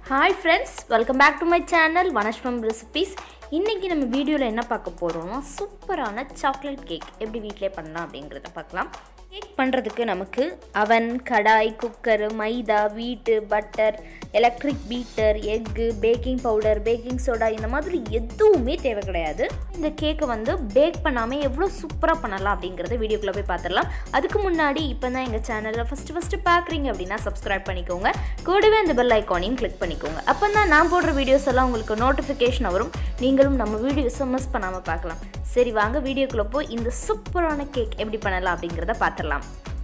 hi friends welcome back to my channel வனஷ்வம் recipes இன்றைக்கி நம்ம வீடியோவில் என்ன பார்க்க போகிறோம்னா சூப்பரான சாக்லேட் கேக் எப்படி வீட்டிலே பண்ணலாம் அப்படிங்கிறத பார்க்கலாம் கேக் பண்ணுறதுக்கு நமக்கு அவன் கடாய் குக்கர் மைதா வீட்டு butter electric beater egg baking powder baking soda இந்த மாதிரி எதுவுமே தேவை கிடையாது இந்த கேக்கை வந்து பேக் பண்ணாமல் எவ்வளோ சூப்பராக பண்ணலாம் அப்படிங்கிறத வீடியோக்குள்ளே போய் பார்த்துடலாம் அதுக்கு முன்னாடி இப்போ தான் எங்கள் சேனலில் ஃபஸ்ட்டு ஃபஸ்ட்டு பார்க்குறீங்க அப்படின்னா சப்ஸ்கிரைப் பண்ணிக்கோங்க கூடவே அந்த பெல் ஐக்கானையும் கிளிக் பண்ணிக்கோங்க அப்போ தான் நான் போடுற வீடியோஸ் எல்லாம் உங்களுக்கு நோட்டிஃபிகேஷன் வரும் நீங்களும் நம்ம வீடியோஸை மிஸ் பண்ணாமல் பார்க்கலாம் சரி வாங்க வீடியோக்குள்ளே போய் இந்த சூப்பரான கேக் எப்படி பண்ணலாம் அப்படிங்கிறத பார்த்துடலாம்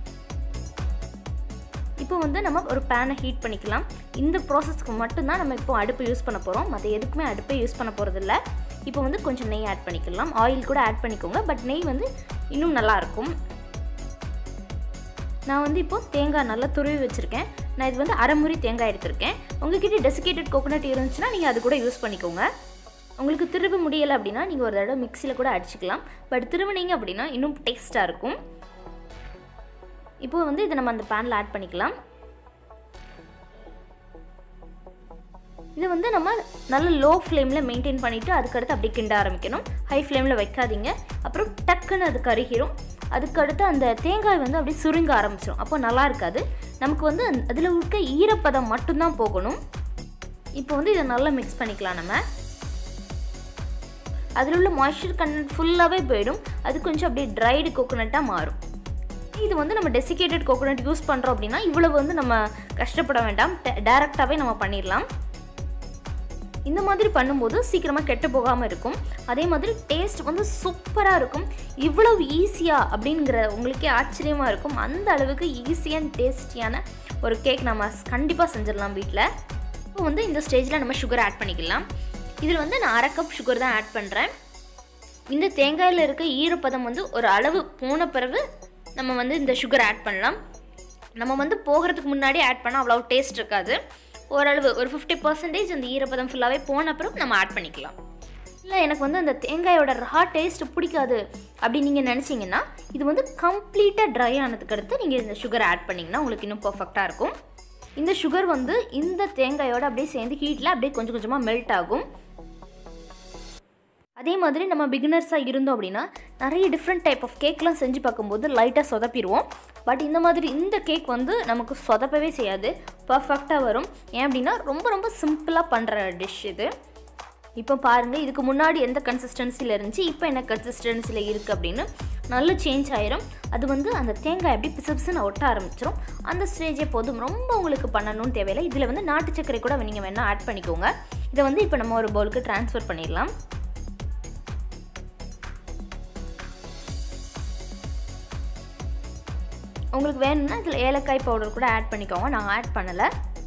இப்போ வந்து நம்ம ஒரு பேனை ஹீட் பண்ணிக்கலாம் இந்த ப்ராசஸ்க்கு மட்டும்தான் நம்ம இப்போ அடுப்பு யூஸ் பண்ண போகிறோம் மற்ற எதுக்குமே அடுப்பே யூஸ் பண்ண போகிறதில்ல இப்போ வந்து கொஞ்சம் நெய் ஆட் பண்ணிக்கலாம் ஆயில் கூட ஆட் பண்ணிக்கோங்க பட் நெய் வந்து இன்னும் நல்லாயிருக்கும் நான் வந்து இப்போ தேங்காய் நல்லா துருவி வச்சுருக்கேன் நான் இது வந்து அரைமுறி தேங்காய் எடுத்திருக்கேன் உங்ககிட்ட டெசிகேட்டட் கோகோனட் இருந்துச்சுன்னா நீங்கள் அது கூட யூஸ் பண்ணிக்கோங்க உங்களுக்கு திருவ முடியலை அப்படின்னா நீங்கள் ஒரு தடவை மிக்சியில் கூட அடிச்சுக்கலாம் பட் திருவினீங்க அப்படின்னா இன்னும் டேஸ்ட்டாக இருக்கும் இப்போ வந்து இதை நம்ம அந்த பேனில் ஆட் பண்ணிக்கலாம் இதை வந்து நம்ம நல்ல லோ ஃப்ளேமில் மெயின்டைன் பண்ணிவிட்டு அதுக்கடுத்து அப்படியே கிண்ட ஆரம்பிக்கணும் ஹை ஃப்ளேமில் வைக்காதீங்க அப்புறம் டக்குன்னு அது கருகிரும் அதுக்கடுத்து அந்த தேங்காய் வந்து அப்படியே சுருங்க ஆரம்பிச்சிடும் அப்போ நல்லா இருக்காது நமக்கு வந்து அதில் இருக்க ஈரப்பதம் மட்டும்தான் போகணும் இப்போ வந்து இதை நல்லா மிக்ஸ் பண்ணிக்கலாம் நம்ம அதில் உள்ள மாய்ஸ்சர் கண்டென்ட் ஃபுல்லாகவே போயிடும் அது கொஞ்சம் அப்படியே ட்ரைடு கோகோனட்டாக மாறும் இது வந்து நம்ம டெசிகேட்டட் கோகோனட் யூஸ் பண்ணுறோம் அப்படின்னா இவ்வளவு வந்து நம்ம கஷ்டப்பட வேண்டாம் டேரெக்டாகவே நம்ம பண்ணிடலாம் இந்த மாதிரி பண்ணும்போது சீக்கிரமாக கெட்டு போகாமல் இருக்கும் அதே மாதிரி டேஸ்ட் வந்து சூப்பராக இருக்கும் இவ்வளவு ஈஸியாக அப்படிங்கிற உங்களுக்கே ஆச்சரியமாக இருக்கும் அந்த அளவுக்கு ஈஸியாக அண்ட் டேஸ்டியான ஒரு கேக் நம்ம கண்டிப்பாக செஞ்சிடலாம் வீட்டில் இப்போ வந்து இந்த ஸ்டேஜில் நம்ம சுகர் ஆட் பண்ணிக்கலாம் இதில் வந்து நான் அரை கப் சுகர் தான் ஆட் பண்ணுறேன் இந்த தேங்காயில் இருக்க ஈரப்பதம் வந்து ஒரு அளவு போன பிறகு நம்ம வந்து இந்த சுகர் ஆட் பண்ணலாம் நம்ம வந்து போகிறதுக்கு முன்னாடி ஆட் பண்ணால் அவ்வளோ டேஸ்ட் இருக்காது ஓரளவு ஒரு ஃபிஃப்டி பர்சன்டேஜ் அந்த ஈரப்பதம் ஃபுல்லாகவே போன அப்புறம் நம்ம ஆட் பண்ணிக்கலாம் இல்லை எனக்கு வந்து அந்த தேங்காயோட ரா டேஸ்ட் பிடிக்காது அப்படின்னு நீங்கள் நினச்சிங்கன்னா இது வந்து கம்ப்ளீட்டாக ட்ரை ஆனதுக்கு அடுத்து நீங்கள் இந்த சுகர் ஆட் பண்ணிங்கன்னா உங்களுக்கு இன்னும் பர்ஃபெக்டாக இருக்கும் இந்த சுகர் வந்து இந்த தேங்காயோட அப்படியே சேர்ந்து ஹீட்டில் அப்படியே கொஞ்சம் கொஞ்சமாக மெல்ட் ஆகும் அதே மாதிரி நம்ம பிகினர்ஸாக இருந்தோம் அப்படின்னா நிறைய டிஃப்ரெண்ட் டைப் ஆஃப் கேக்லாம் செஞ்சு பார்க்கும்போது லைட்டாக சொதப்பிடுவோம் பட் இந்த மாதிரி இந்த கேக் வந்து நமக்கு சொதப்பவே செய்யாது பர்ஃபெக்டாக வரும் ஏன் அப்படின்னா ரொம்ப ரொம்ப சிம்பிளாக பண்ணுற டிஷ் இது இப்போ பாருங்கள் இதுக்கு முன்னாடி எந்த கன்சிஸ்டன்சியில் இருந்துச்சு இப்போ என்ன கன்சிஸ்டன்சியில் இருக்குது அப்படின்னு நல்ல சேஞ்ச் ஆயிரும் அது வந்து அந்த தேங்காய் எப்படி பிசு பிசுன்னு ஒட்ட ஆரம்பிச்சிடும் அந்த ஸ்டேஜே போதும் ரொம்ப உங்களுக்கு பண்ணணும்னு தேவையில்லை இதில் வந்து நாட்டு சர்க்கரை கூட நீங்கள் வேணால் ஆட் பண்ணிக்கோங்க இதை வந்து இப்போ நம்ம ஒரு பவுலுக்கு ட்ரான்ஸ்ஃபர் பண்ணிடலாம் உங்களுக்கு வேணும்னா இதில் ஏலக்காய் பவுடர் கூட ஆட் பண்ணிக்கோங்க நான் ஆட் பண்ணலை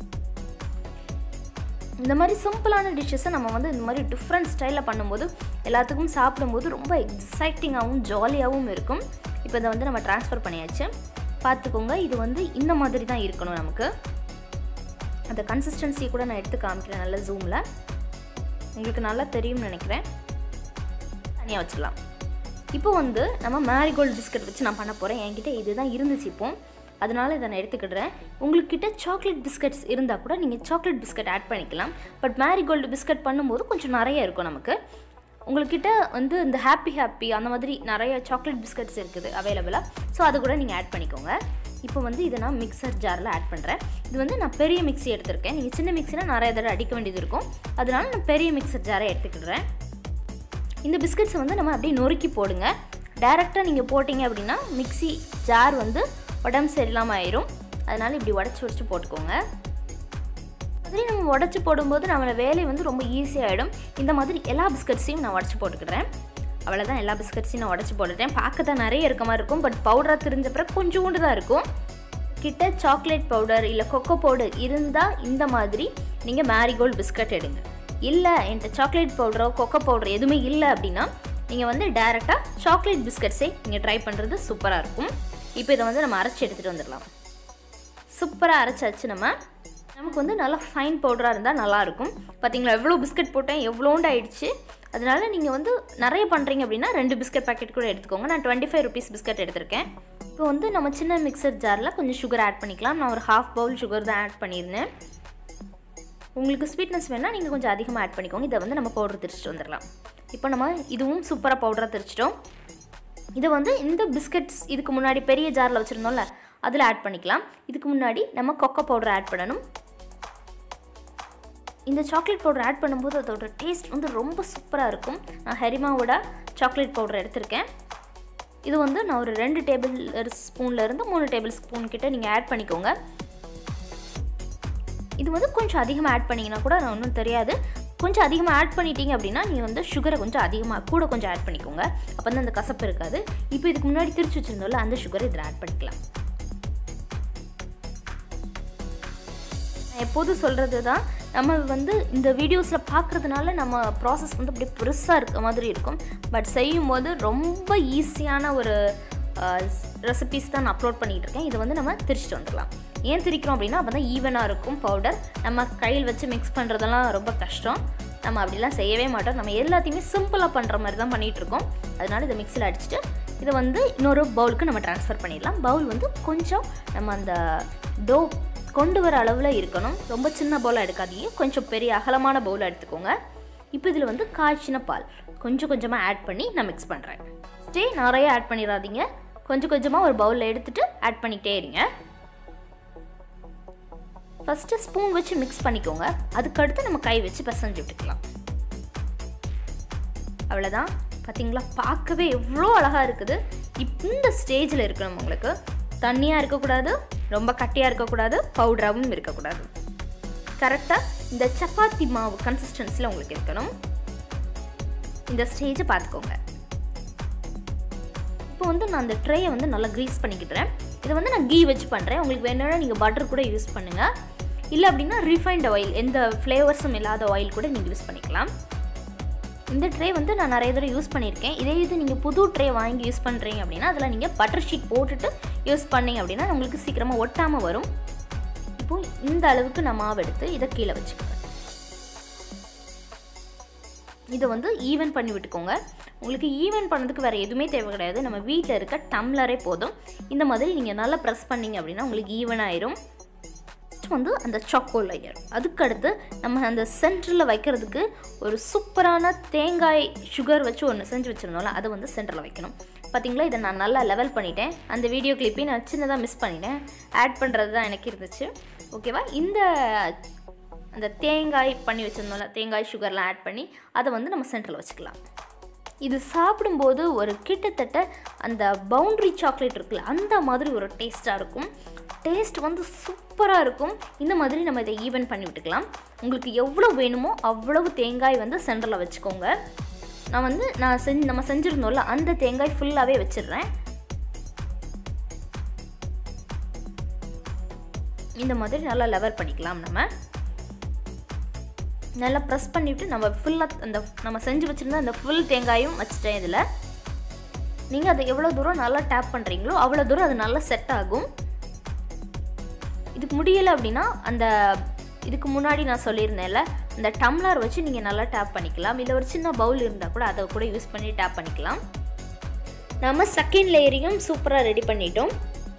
இந்த மாதிரி சிம்பிளான டிஷ்ஷஸை நம்ம வந்து இந்த மாதிரி டிஃப்ரெண்ட் ஸ்டைலில் பண்ணும்போது எல்லாத்துக்கும் சாப்பிடும்போது ரொம்ப எக்ஸைட்டிங்காகவும் ஜாலியாகவும் இருக்கும் இப்போ இதை வந்து நம்ம ட்ரான்ஸ்ஃபர் பண்ணியாச்சு பார்த்துக்கோங்க இது வந்து இந்த மாதிரி தான் இருக்கணும் நமக்கு அந்த கன்சிஸ்டன்சி கூட நான் எடுத்து காமிக்கிறேன் நல்ல ஜூமில் உங்களுக்கு நல்லா தெரியும்னு நினைக்கிறேன் தனியாக வச்சிடலாம் இப்போ வந்து நம்ம மேரிகோல்டு பிஸ்கட் வச்சு நான் பண்ண போகிறேன் என்கிட்ட இதுதான் இருந்துச்சு இப்போ அதனால் இதை நான் எடுத்துக்கிடுறேன் உங்கள்கிட்ட சாக்லேட் பிஸ்கட்ஸ் இருந்தால் கூட நீங்கள் சாக்லேட் பிஸ்கட் ஆட் பண்ணிக்கலாம் பட் மேரிகோல்டு பிஸ்கட் பண்ணும்போது கொஞ்சம் நிறைய இருக்கும் நமக்கு உங்கள்கிட்ட வந்து இந்த ஹாப்பி ஹாப்பி அந்த மாதிரி நிறைய சாக்லேட் பிஸ்கட்ஸ் இருக்குது அவைலபிளாக ஸோ அது கூட நீங்கள் ஆட் பண்ணிக்கோங்க இப்போ வந்து இதை நான் மிக்சர் ஜாரில் ஆட் பண்ணுறேன் இது வந்து நான் பெரிய மிக்ஸி எடுத்திருக்கேன் நீங்கள் சின்ன மிக்ஸினா நிறைய தடவை அடிக்க வேண்டியது இருக்கும் அதனால நான் பெரிய மிக்சர் ஜாரை எடுத்துக்கிடுறேன் இந்த பிஸ்கட்ஸை வந்து நம்ம அப்படியே நொறுக்கி போடுங்க டேரெக்டாக நீங்கள் போட்டிங்க அப்படின்னா மிக்சி ஜார் வந்து உடம்பு சரியில்லாமல் ஆயிரும் அதனால் இப்படி உடச்சி உடச்சி போட்டுக்கோங்க மாதிரி நம்ம உடச்சி போடும்போது நம்மளோட வேலை வந்து ரொம்ப ஈஸியாகிடும் இந்த மாதிரி எல்லா பிஸ்கட்ஸையும் நான் உடச்சி போட்டுக்கிறேன் அவ்வளோதான் எல்லா பிஸ்கட்ஸையும் நான் உடச்சி போட்டுட்டேன் பார்க்க தான் நிறைய இருக்க மாதிரி இருக்கும் பட் பவுடராக தெரிஞ்ச பிறகு கொஞ்சோண்டு தான் இருக்கும் கிட்ட சாக்லேட் பவுடர் இல்லை கொக்கோ பவுடர் இருந்தால் இந்த மாதிரி நீங்கள் மேரிகோல்டு பிஸ்கட் எடுங்க இல்லை என்கிட்ட சாக்லேட் பவுடரோ கொக்கோ பவுடர் எதுவுமே இல்லை அப்படின்னா நீங்கள் வந்து டேரெக்டாக சாக்லேட் பிஸ்கட்ஸே நீங்கள் ட்ரை பண்ணுறது சூப்பராக இருக்கும் இப்போ இதை வந்து நம்ம அரைச்சி எடுத்துகிட்டு வந்துடலாம் சூப்பராக அரைச்சாச்சு நம்ம நமக்கு வந்து நல்லா ஃபைன் பவுடராக இருந்தால் நல்லாயிருக்கும் பார்த்தீங்களா எவ்வளோ பிஸ்கட் போட்டேன் எவ்வளோண்டு ஆயிடுச்சு அதனால நீங்கள் வந்து நிறைய பண்ணுறீங்க அப்படின்னா ரெண்டு பிஸ்கட் பேக்கெட் கூட எடுத்துக்கோங்க நான் டுவெண்ட்டி ஃபைவ் ருபீஸ் பிஸ்கட் எடுத்திருக்கேன் இப்போ வந்து நம்ம சின்ன மிக்சர் ஜாரில் கொஞ்சம் சுகர் ஆட் பண்ணிக்கலாம் நான் ஒரு ஹாஃப் பவுல் சுகர் தான் ஆட் பண்ணியிருந்தேன் உங்களுக்கு ஸ்வீட்னஸ் வேணால் நீங்கள் கொஞ்சம் அதிகமாக ஆட் பண்ணிக்கோங்க இதை வந்து நம்ம பவுடர் திரிச்சிட்டு வந்துடலாம் இப்போ நம்ம இதுவும் சூப்பராக பவுடராக திரிச்சிட்டோம் இதை வந்து இந்த பிஸ்கட்ஸ் இதுக்கு முன்னாடி பெரிய ஜாரில் வச்சுருந்தோம்ல அதில் ஆட் பண்ணிக்கலாம் இதுக்கு முன்னாடி நம்ம கொக்கோ பவுடர் ஆட் பண்ணணும் இந்த சாக்லேட் பவுடர் ஆட் பண்ணும்போது அதோட டேஸ்ட் வந்து ரொம்ப சூப்பராக இருக்கும் நான் ஹரிமாவோட சாக்லேட் பவுடர் எடுத்திருக்கேன் இது வந்து நான் ஒரு ரெண்டு டேபிள் ஸ்பூன்லேருந்து மூணு டேபிள் ஸ்பூன் கிட்ட நீங்கள் ஆட் பண்ணிக்கோங்க இது வந்து கொஞ்சம் அதிகமாக ஆட் பண்ணிங்கன்னா கூட நான் ஒன்றும் தெரியாது கொஞ்சம் அதிகமாக ஆட் பண்ணிட்டீங்க அப்படின்னா நீங்கள் வந்து சுகரை கொஞ்சம் அதிகமாக கூட கொஞ்சம் ஆட் பண்ணிக்கோங்க அப்போ வந்து அந்த கசப்பு இருக்காது இப்போ இதுக்கு முன்னாடி திரிச்சு வச்சுருந்தோம்ல அந்த சுகரை இதில் ஆட் பண்ணிக்கலாம் நான் எப்போதும் சொல்கிறது தான் நம்ம வந்து இந்த வீடியோஸில் பார்க்குறதுனால நம்ம ப்ராசஸ் வந்து அப்படியே பெருசாக இருக்க மாதிரி இருக்கும் பட் செய்யும்போது ரொம்ப ஈஸியான ஒரு ரெசிபிஸ் தான் நான் அப்லோட் பண்ணிகிட்டு இருக்கேன் இதை வந்து நம்ம திரிச்சிட்டு வந்துடலாம் ஏன் திரிக்கிறோம் அப்படின்னா அப்போ தான் ஈவனாக இருக்கும் பவுடர் நம்ம கையில் வச்சு மிக்ஸ் பண்ணுறதெல்லாம் ரொம்ப கஷ்டம் நம்ம அப்படிலாம் செய்யவே மாட்டோம் நம்ம எல்லாத்தையுமே சிம்பிளாக பண்ணுற மாதிரி தான் பண்ணிகிட்ருக்கோம் அதனால இதை மிக்சியில் அடிச்சுட்டு இதை வந்து இன்னொரு பவுலுக்கு நம்ம ட்ரான்ஸ்ஃபர் பண்ணிடலாம் பவுல் வந்து கொஞ்சம் நம்ம அந்த டோ கொண்டு வர அளவில் இருக்கணும் ரொம்ப சின்ன பவுலாக எடுக்காதீங்க கொஞ்சம் பெரிய அகலமான பவுலாக எடுத்துக்கோங்க இப்போ இதில் வந்து காய்ச்சின பால் கொஞ்சம் கொஞ்சமாக ஆட் பண்ணி நான் மிக்ஸ் பண்ணுறேன் ஸ்டே நிறைய ஆட் பண்ணிடாதீங்க கொஞ்சம் கொஞ்சமாக ஒரு பவுலில் எடுத்துகிட்டு ஆட் பண்ணிக்கிட்டே இருங்க ஃபஸ்ட்டு ஸ்பூன் வச்சு மிக்ஸ் பண்ணிக்கோங்க அதுக்கடுத்து நம்ம கை வச்சு பிசைஞ்சு விட்டுக்கலாம் அவ்வளோதான் பார்த்தீங்களா பார்க்கவே எவ்வளோ அழகாக இருக்குது இப் இந்த ஸ்டேஜில் இருக்கணும் உங்களுக்கு தண்ணியாக இருக்கக்கூடாது ரொம்ப கட்டியாக இருக்கக்கூடாது பவுடராகவும் இருக்கக்கூடாது கரெக்டாக இந்த சப்பாத்தி மாவு கன்சிஸ்டன்சியில் உங்களுக்கு இருக்கணும் இந்த ஸ்டேஜை பார்த்துக்கோங்க இப்போ வந்து நான் அந்த ட்ரேயை வந்து நல்லா க்ரீஸ் பண்ணிக்கிட்டுறேன் இதை வந்து நான் கீ வச்சு பண்ணுறேன் உங்களுக்கு வேணும்னா நீங்கள் பட்டர் கூட யூஸ் பண்ணுங்கள் இல்லை அப்படின்னா ரீஃபைண்ட் ஆயில் எந்த ஃப்ளேவர்ஸும் இல்லாத ஆயில் கூட நீங்கள் யூஸ் பண்ணிக்கலாம் இந்த ட்ரே வந்து நான் நிறைய தடவை யூஸ் பண்ணியிருக்கேன் இதே இது நீங்கள் புது ட்ரே வாங்கி யூஸ் பண்ணுறீங்க அப்படின்னா அதில் நீங்கள் பட்டர் ஷீட் போட்டுட்டு யூஸ் பண்ணீங்க அப்படின்னா உங்களுக்கு சீக்கிரமாக ஒட்டாமல் வரும் இப்போ இந்த அளவுக்கு நான் மாவு எடுத்து இதை கீழே வச்சுக்கிறேன் இதை வந்து ஈவன் பண்ணி விட்டுக்கோங்க உங்களுக்கு ஈவன் பண்ணதுக்கு வேறு எதுவுமே தேவை கிடையாது நம்ம வீட்டில் இருக்க டம்ளரே போதும் இந்த மாதிரி நீங்கள் நல்லா ப்ரெஸ் பண்ணீங்க அப்படின்னா உங்களுக்கு ஈவன் ஆயிரும் நெக்ஸ்ட் வந்து அந்த சாக்கோ லேயர் அதுக்கடுத்து நம்ம அந்த சென்டரில் வைக்கிறதுக்கு ஒரு சூப்பரான தேங்காய் சுகர் வச்சு ஒன்று செஞ்சு வச்சுருந்தோம்ல அதை வந்து சென்டரில் வைக்கணும் பார்த்தீங்களா இதை நான் நல்லா லெவல் பண்ணிட்டேன் அந்த வீடியோ கிளிப்பையும் நான் சின்னதாக மிஸ் பண்ணிட்டேன் ஆட் பண்ணுறது தான் எனக்கு இருந்துச்சு ஓகேவா இந்த அந்த தேங்காய் பண்ணி வச்சுருந்தோம்ல தேங்காய் சுகர்லாம் ஆட் பண்ணி அதை வந்து நம்ம சென்டரில் வச்சுக்கலாம் இது சாப்பிடும்போது ஒரு கிட்டத்தட்ட அந்த பவுண்ட்ரி சாக்லேட் இருக்குல்ல அந்த மாதிரி ஒரு டேஸ்ட்டாக இருக்கும் டேஸ்ட் வந்து சூப்பராக இருக்கும் இந்த மாதிரி நம்ம இதை ஈவன் பண்ணி விட்டுக்கலாம் உங்களுக்கு எவ்வளோ வேணுமோ அவ்வளவு தேங்காய் வந்து சென்டரில் வச்சுக்கோங்க நான் வந்து நான் செஞ்சு நம்ம செஞ்சுருந்தோம்ல அந்த தேங்காய் ஃபுல்லாகவே வச்சிடுறேன் இந்த மாதிரி நல்லா லெவல் பண்ணிக்கலாம் நம்ம நல்லா ப்ரெஸ் பண்ணிவிட்டு நம்ம ஃபுல்லாக அந்த நம்ம செஞ்சு வச்சுருந்த அந்த ஃபுல் தேங்காயும் வச்சுட்டேன் இதில் நீங்கள் அதை எவ்வளோ தூரம் நல்லா டேப் பண்ணுறீங்களோ அவ்வளோ தூரம் அது நல்லா செட் ஆகும் இதுக்கு முடியலை அப்படின்னா அந்த இதுக்கு முன்னாடி நான் சொல்லியிருந்தேன்ல இந்த டம்ளர் வச்சு நீங்கள் நல்லா டேப் பண்ணிக்கலாம் இல்லை ஒரு சின்ன பவுல் இருந்தால் கூட அதை கூட யூஸ் பண்ணி டேப் பண்ணிக்கலாம் நம்ம செகண்ட் லேயரையும் சூப்பராக ரெடி பண்ணிட்டோம்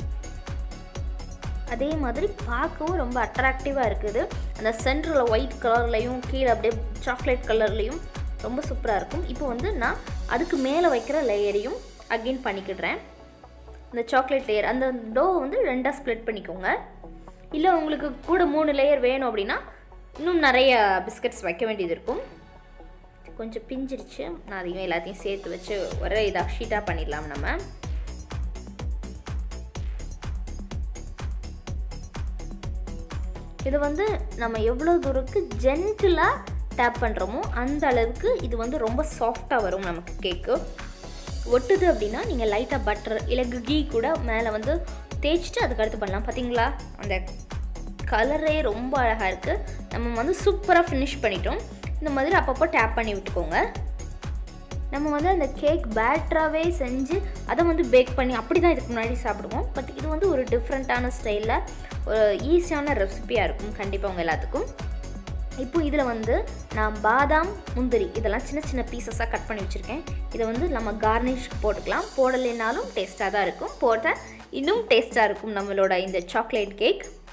அதே மாதிரி பார்க்கவும் ரொம்ப அட்ராக்டிவாக இருக்குது அந்த சென்டரில் ஒயிட் கலர்லையும் கீழே அப்படியே சாக்லேட் கலர்லேயும் ரொம்ப சூப்பராக இருக்கும் இப்போ வந்து நான் அதுக்கு மேலே வைக்கிற லேயரையும் அகெயின் பண்ணிக்கிடுறேன் இந்த சாக்லேட் லேயர் அந்த டோ வந்து ரெண்டாக ஸ்ப்ளிட் பண்ணிக்கோங்க இல்லை உங்களுக்கு கூட மூணு லேயர் வேணும் அப்படின்னா இன்னும் நிறைய பிஸ்கட்ஸ் வைக்க வேண்டியது இருக்கும் கொஞ்சம் பிஞ்சிருச்சு நான் அதையும் எல்லாத்தையும் சேர்த்து வச்சு ஒரே இதாக ஷீட்டாக பண்ணிடலாம் நம்ம இது வந்து நம்ம எவ்வளோ தூரத்துக்கு ஜென்டிலாக டேப் பண்ணுறோமோ அந்த அளவுக்கு இது வந்து ரொம்ப சாஃப்டாக வரும் நமக்கு கேக்கு ஒட்டுது அப்படின்னா நீங்கள் லைட்டாக பட்டர் இல்லை கீ கூட மேலே வந்து தேய்ச்சிட்டு அதுக்கு அடுத்து பண்ணலாம் பார்த்தீங்களா அந்த கலரே ரொம்ப அழகாக இருக்குது நம்ம வந்து சூப்பராக ஃபினிஷ் பண்ணிட்டோம் இந்த மாதிரி அப்பப்போ டேப் பண்ணி விட்டுக்கோங்க நம்ம வந்து அந்த கேக் பேட்டராகவே செஞ்சு அதை வந்து பேக் பண்ணி அப்படி தான் இதுக்கு முன்னாடி சாப்பிடுவோம் பட் இது வந்து ஒரு டிஃப்ரெண்ட்டான ஸ்டைலில் ஒரு ஈஸியான ரெசிபியாக இருக்கும் கண்டிப்பாக உங்கள் எல்லாத்துக்கும் இப்போ இதில் வந்து நான் பாதாம் முந்திரி இதெல்லாம் சின்ன சின்ன பீசஸாக கட் பண்ணி வச்சுருக்கேன் இதை வந்து நம்ம கார்னிஷ்க்கு போட்டுக்கலாம் போடலைனாலும் டேஸ்ட்டாக தான் இருக்கும் போட்டால் இன்னும் டேஸ்ட்டாக இருக்கும் நம்மளோட இந்த சாக்லேட் கேக்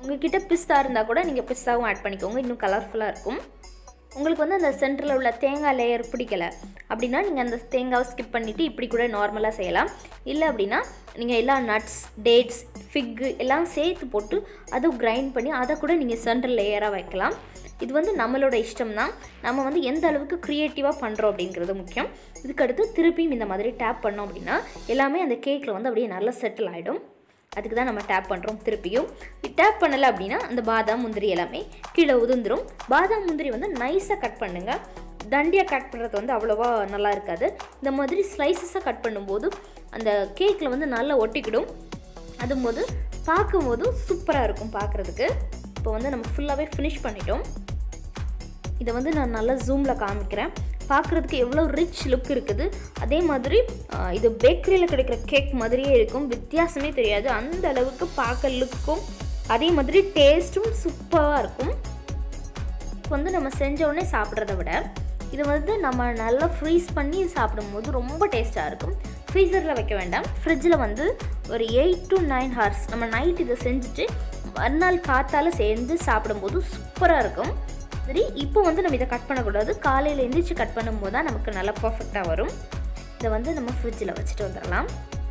உங்ககிட்ட பிஸ்தா இருந்தால் கூட நீங்கள் பிஸ்தாவும் ஆட் பண்ணிக்கோங்க இன்னும் கலர்ஃபுல்லாக இருக்கும் உங்களுக்கு வந்து அந்த சென்டரில் உள்ள தேங்காய் லேயர் பிடிக்கல அப்படின்னா நீங்கள் அந்த தேங்காவை ஸ்கிப் பண்ணிவிட்டு இப்படி கூட நார்மலாக செய்யலாம் இல்லை அப்படின்னா நீங்கள் எல்லா நட்ஸ் டேட்ஸ் ஃபிக்கு எல்லாம் சேர்த்து போட்டு அதை கிரைண்ட் பண்ணி அதை கூட நீங்கள் சென்டர் லேயராக வைக்கலாம் இது வந்து நம்மளோட இஷ்டம் தான் நம்ம வந்து எந்த அளவுக்கு க்ரியேட்டிவாக பண்ணுறோம் அப்படிங்கிறது முக்கியம் இதுக்கடுத்து திருப்பியும் இந்த மாதிரி டேப் பண்ணோம் அப்படின்னா எல்லாமே அந்த கேக்கில் வந்து அப்படியே நல்லா செட்டில் ஆகிடும் அதுக்கு தான் நம்ம டேப் பண்ணுறோம் திருப்பியும் டேப் பண்ணலை அப்படின்னா அந்த பாதாம் முந்திரி எல்லாமே கீழே உதிர்ந்துடும் பாதாம் முந்திரி வந்து நைஸாக கட் பண்ணுங்கள் தண்டியாக கட் பண்ணுறது வந்து அவ்வளோவா நல்லா இருக்காது இந்த மாதிரி ஸ்லைசஸாக கட் பண்ணும்போது அந்த கேக்கில் வந்து நல்லா ஒட்டிக்கிடும் அதும்போது பார்க்கும்போது சூப்பராக இருக்கும் பார்க்குறதுக்கு இப்போ வந்து நம்ம ஃபுல்லாகவே ஃபினிஷ் பண்ணிட்டோம் இதை வந்து நான் நல்லா ஜூமில் காமிக்கிறேன் பார்க்குறதுக்கு எவ்வளோ ரிச் லுக் இருக்குது அதே மாதிரி ஆஹ், இது பேக்கரியில் கிடைக்கிற கேக் மாதிரியே இருக்கும் வித்தியாசமே தெரியாது அந்த அளவுக்கு பார்க்க லுக்கும் அதே மாதிரி டேஸ்ட்டும் சூப்பராக இருக்கும் இப்போ வந்து நம்ம செஞ்ச உடனே சாப்பிட்றத விட இது வந்து நம்ம நல்லா ஃப்ரீஸ் பண்ணி சாப்பிடும்போது ரொம்ப டேஸ்ட்டாக இருக்கும் ஃப்ரீசரில் வைக்க வேண்டாம் ஃப்ரிட்ஜில் வந்து ஒரு எயிட் டு நைன் ஹவர்ஸ் நம்ம நைட் இதை செஞ்சுட்டு மறுநாள் காத்தால சேர்ந்து சாப்பிடும்போது சூப்பராக இருக்கும் சரி இப்போ வந்து நம்ம இதை கட் பண்ணக்கூடாது காலையில் எந்திரிச்சு கட் பண்ணும்போது தான் நமக்கு நல்லா பர்ஃபெக்டாக வரும் இதை வந்து நம்ம ஃப்ரிட்ஜில் வச்சுட்டு வந்துடலாம்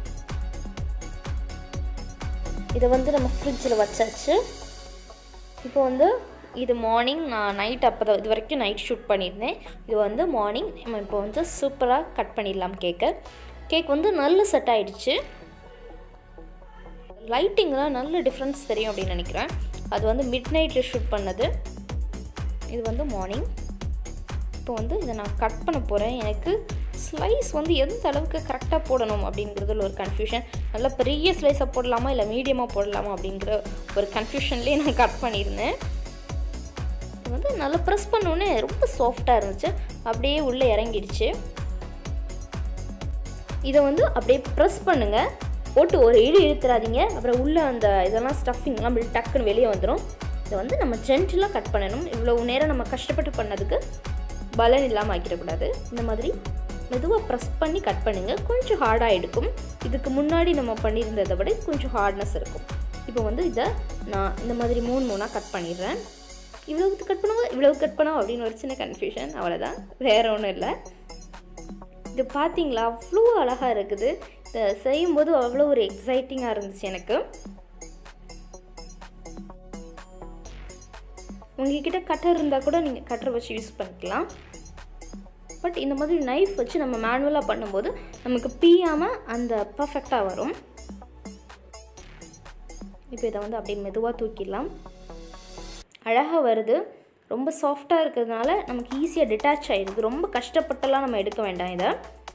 இதை வந்து நம்ம ஃப்ரிட்ஜில் வச்சாச்சு இப்போ வந்து இது மார்னிங் நான் நைட் அப்போ தான் இது வரைக்கும் நைட் ஷூட் பண்ணியிருந்தேன் இது வந்து மார்னிங் நம்ம இப்போ வந்து சூப்பராக கட் பண்ணிடலாம் கேக்கை கேக் வந்து நல்ல செட் ஆயிடுச்சு லைட்டிங்லாம் நல்ல டிஃப்ரென்ஸ் தெரியும் அப்படின்னு நினைக்கிறேன் அது வந்து மிட் நைட்டில் ஷூட் பண்ணது இது வந்து மார்னிங் இப்போ வந்து இதை நான் கட் பண்ண போகிறேன் எனக்கு ஸ்லைஸ் வந்து எந்த அளவுக்கு கரெக்டாக போடணும் அப்படிங்கிறதுல ஒரு கன்ஃபியூஷன் நல்ல பெரிய ஸ்லைஸாக போடலாமா இல்லை மீடியமாக போடலாமா அப்படிங்கிற ஒரு கன்ஃபியூஷன்லேயே நான் கட் பண்ணியிருந்தேன் இது வந்து நல்லா ப்ரெஸ் பண்ணோன்னே ரொம்ப சாஃப்டாக இருந்துச்சு அப்படியே உள்ளே இறங்கிடுச்சு இதை வந்து அப்படியே ப்ரெஸ் பண்ணுங்கள் போட்டு ஒரு இழு இழுத்துறாதீங்க அப்புறம் உள்ளே அந்த இதெல்லாம் ஸ்டஃபிங்லாம் அப்படி டக்குன்னு வெளியே வந்துடும் இதை வந்து நம்ம ஜென்டிலாக கட் பண்ணணும் இவ்வளோ நேரம் நம்ம கஷ்டப்பட்டு பண்ணதுக்கு பலன் இல்லாமல் ஆக்கிடக்கூடாது இந்த மாதிரி மெதுவாக ப்ரெஸ் பண்ணி கட் பண்ணுங்கள் கொஞ்சம் ஹார்டாக எடுக்கும் இதுக்கு முன்னாடி நம்ம பண்ணியிருந்ததை விட கொஞ்சம் ஹார்ட்னஸ் இருக்கும் இப்போ வந்து இதை நான் இந்த மாதிரி மூணு மூணாக கட் பண்ணிடுறேன் இவ்வளவுக்கு கட் பண்ணுவா இவ்வளவு கட் பண்ணுவா அப்படின்னு ஒரு சின்ன கன்ஃபியூஷன் அவ்வளோதான் வேறு ஒன்றும் இல்லை இது பார்த்தீங்களா அவ்வளோ அழகாக இருக்குது இதை செய்யும்போது அவ்வளோ ஒரு எக்ஸைட்டிங்காக இருந்துச்சு எனக்கு உங்ககிட்ட கட்டர் இருந்தால் கூட நீங்கள் கட்டர் வச்சு யூஸ் பண்ணிக்கலாம் பட் இந்த மாதிரி நைஃப் வச்சு நம்ம மேனுவலாக பண்ணும்போது நமக்கு பீயாமல் அந்த பர்ஃபெக்டாக வரும் இப்போ இதை வந்து அப்படியே மெதுவாக தூக்கிடலாம் அழகாக வருது ரொம்ப சாஃப்டாக இருக்கிறதுனால நமக்கு ஈஸியாக டிட்டாச் ஆகிடுது ரொம்ப கஷ்டப்பட்டெல்லாம் நம்ம எடுக்க வேண்டாம் இதை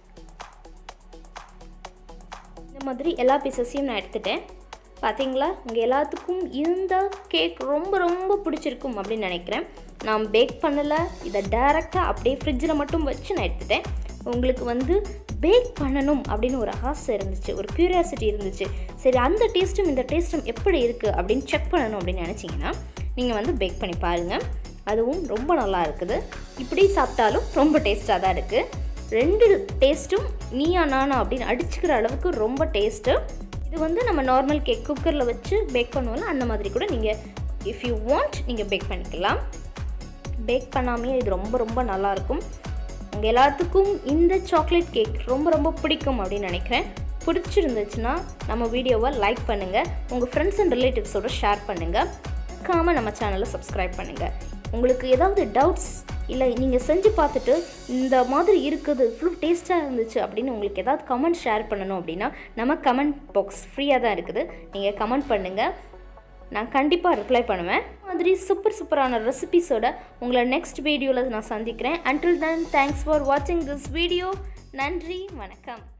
இந்த மாதிரி எல்லா பீசஸையும் நான் எடுத்துட்டேன் பார்த்தீங்களா உங்கள் எல்லாத்துக்கும் இந்த கேக் ரொம்ப ரொம்ப பிடிச்சிருக்கும் அப்படின்னு நினைக்கிறேன் நான் பேக் பண்ணலை இதை டைரெக்டாக அப்படியே ஃப்ரிட்ஜில் மட்டும் வச்சு நான் எடுத்துட்டேன் உங்களுக்கு வந்து பேக் பண்ணணும் அப்படின்னு ஒரு ஆசை இருந்துச்சு ஒரு க்யூரியாசிட்டி இருந்துச்சு சரி அந்த டேஸ்ட்டும் இந்த டேஸ்ட்டும் எப்படி இருக்குது அப்படின்னு செக் பண்ணணும் அப்படின்னு நினச்சிங்கன்னா நீங்கள் வந்து பேக் பண்ணி பாருங்கள் அதுவும் ரொம்ப நல்லா இருக்குது இப்படி சாப்பிட்டாலும் ரொம்ப டேஸ்ட்டாக தான் இருக்குது ரெண்டு டேஸ்ட்டும் நீயா நானா அப்படின்னு அடிச்சுக்கிற அளவுக்கு ரொம்ப டேஸ்ட்டு இது வந்து நம்ம நார்மல் கேக் குக்கரில் வச்சு பேக் பண்ணுவோம்ல அந்த மாதிரி கூட நீங்கள் இஃப் யூ வாண்ட் நீங்கள் பேக் பண்ணிக்கலாம் பேக் பண்ணாமே இது ரொம்ப ரொம்ப நல்லாயிருக்கும் உங்கள் எல்லாத்துக்கும் இந்த சாக்லேட் கேக் ரொம்ப ரொம்ப பிடிக்கும் அப்படின்னு நினைக்கிறேன் பிடிச்சிருந்துச்சுன்னா நம்ம வீடியோவை லைக் பண்ணுங்கள் உங்கள் ஃப்ரெண்ட்ஸ் அண்ட் ரிலேட்டிவ்ஸோட ஷேர் பண்ணுங்கள் மறக்காமல் நம்ம சேனலை சப்ஸ்கிரைப் பண்ணுங்கள் உங்களுக்கு ஏதாவது டவுட்ஸ் இல்லை நீங்கள் செஞ்சு பார்த்துட்டு இந்த மாதிரி இருக்குது இவ்வளோ டேஸ்ட்டாக இருந்துச்சு அப்படின்னு உங்களுக்கு ஏதாவது கமெண்ட் ஷேர் பண்ணணும் அப்படின்னா நம்ம கமெண்ட் பாக்ஸ் ஃப்ரீயாக தான் இருக்குது நீங்கள் கமெண்ட் பண்ணுங்கள் நான் கண்டிப்பாக ரிப்ளை பண்ணுவேன் இந்த மாதிரி சூப்பர் சூப்பரான ரெசிபிஸோட உங்களை நெக்ஸ்ட் வீடியோவில் நான் சந்திக்கிறேன் அன்டில் தென் தேங்க்ஸ் ஃபார் வாட்சிங் திஸ் வீடியோ நன்றி வணக்கம்